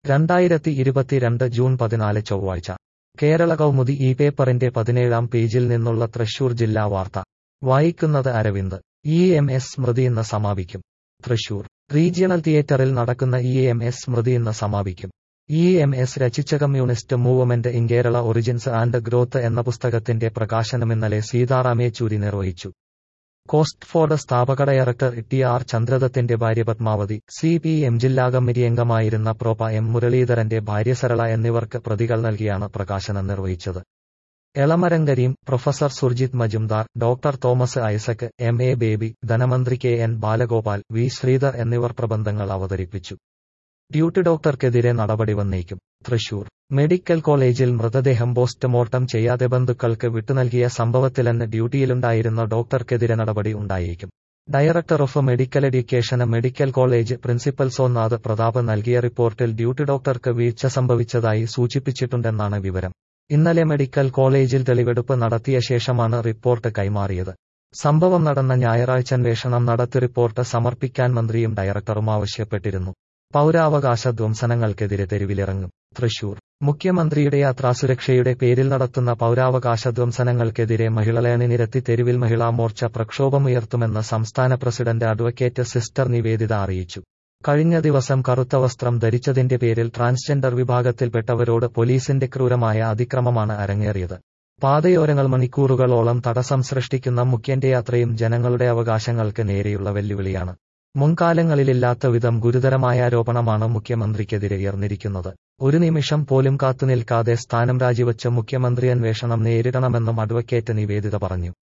രണ്ടായിരത്തി ഇരുപത്തിരണ്ട് ജൂൺ പതിനാല് ചൊവ്വാഴ്ച കേരള കൗമുദി ഈ പേപ്പറിന്റെ പതിനേഴാം പേജിൽ നിന്നുള്ള തൃശൂർ ജില്ലാ വാർത്ത വായിക്കുന്നത് അരവിന്ദ് ഇ എം എസ് സ്മൃതി ഇന്ന് സമാപിക്കും തൃശൂർ റീജിയണൽ തിയേറ്ററിൽ നടക്കുന്ന ഇ എം എസ് സ്മൃതി ഇന്ന് സമാപിക്കും ഇ എം എസ് രചിച്ച communist movement in Kerala origins and growth എന്ന പുസ്തകത്തിന്റെ പ്രകാശനം ഇന്നലെ സീതാറാം യെച്ചൂരി നിർവഹിച്ചു കോസ്റ്റ്ഫോർഡ് സ്ഥാപക ഡയറക്ടർ ടി ആർ ചന്ദ്രദത്തിന്റെ ഭാര്യ പത്മാവതി സി പി എം ജില്ലാ കമ്മിറ്റി അംഗമായിരുന്ന പ്രോപ എം മുരളീധരന്റെ ഭാര്യ സരള എന്നിവർക്ക് പ്രതികൾ നൽകിയാണ് പ്രകാശനം നിർവഹിച്ചത് Elamaram professor Surjit Majumdar doctor Thomas Isaac M A Baby ധനമന്ത്രി K N Balagopal V Sridhar എന്നിവർ പ്രബന്ധങ്ങൾ അവതരിപ്പിച്ചു ഡ്യൂട്ടി ഡോക്ടർക്കെതിരെ നടപടി വന്നേക്കും തൃശൂർ മെഡിക്കൽ കോളേജിൽ മൃതദേഹം പോസ്റ്റ്മോർട്ടം ചെയ്യാതെ ബന്ധുക്കൾക്ക് വിട്ടുനൽകിയ സംഭവത്തിലെന്ന് ഡ്യൂട്ടിയിലുണ്ടായിരുന്ന ഡോക്ടർക്കെതിരെ നടപടി ഉണ്ടായേക്കും ഡയറക്ടർ ഓഫ് മെഡിക്കൽ എഡ്യൂക്കേഷന് medical college principal Sonath Prathap നൽകിയ റിപ്പോർട്ടിൽ ഡ്യൂട്ടി ഡോക്ടർക്ക് വീഴ്ച സംഭവിച്ചതായി സൂചിപ്പിച്ചിട്ടുണ്ടെന്നാണ് വിവരം ഇന്നലെ മെഡിക്കൽ കോളേജിൽ തെളിവെടുപ്പ് നടത്തിയ ശേഷമാണ് റിപ്പോർട്ട് കൈമാറിയത് സംഭവം നടന്ന ഞായറാഴ്ച അന്വേഷണം നടത്തി റിപ്പോർട്ട് സമർപ്പിക്കാൻ മന്ത്രിയും ഡയറക്ടറും ആവശ്യപ്പെട്ടിരുന്നു പൗരാവകാശ ധ്വംസനങ്ങൾക്കെതിരെ തെരുവിലിറങ്ങും തൃശൂർ മുഖ്യമന്ത്രിയുടെ യാത്രാസുരക്ഷയുടെ പേരിൽ നടത്തുന്ന പൗരാവകാശ ധ്വംസനങ്ങൾക്കെതിരെ മഹിളകളെ അണിനിരത്തി തെരുവിൽ മഹിളാ മോർച്ച പ്രക്ഷോഭമുയർത്തുമെന്ന് സംസ്ഥാന പ്രസിഡന്റ് അഡ്വക്കേറ്റ് സിസ്റ്റർ നിവേദിത അറിയിച്ചു കഴിഞ്ഞ ദിവസം കറുത്ത വസ്ത്രം ധരിച്ചതിന്റെ പേരിൽ ട്രാൻസ്ജെൻഡർ വിഭാഗത്തിൽപ്പെട്ടവരോട് പോലീസിന്റെ ക്രൂരമായ അതിക്രമമാണ് അരങ്ങേറിയത് പാതയോരങ്ങൾ മണിക്കൂറുകളോളം തടസ്സം സൃഷ്ടിക്കുന്ന മുഖ്യന്റെ യാത്രയും ജനങ്ങളുടെ അവകാശങ്ങൾക്ക് നേരെയുള്ള വെല്ലുവിളിയാണ് മുൻകാലങ്ങളിലില്ലാത്ത വിധം ഗുരുതരമായ ആരോപണമാണ് മുഖ്യമന്ത്രിക്കെതിരെ ഉയർന്നിരിക്കുന്നത് ഒരു നിമിഷം പോലും കാത്തുനിൽക്കാതെ സ്ഥാനം രാജിവച്ച മുഖ്യമന്ത്രി അന്വേഷണം നേരിടണമെന്നും അഡ്വക്കേറ്റ് നിവേദിത പറഞ്ഞു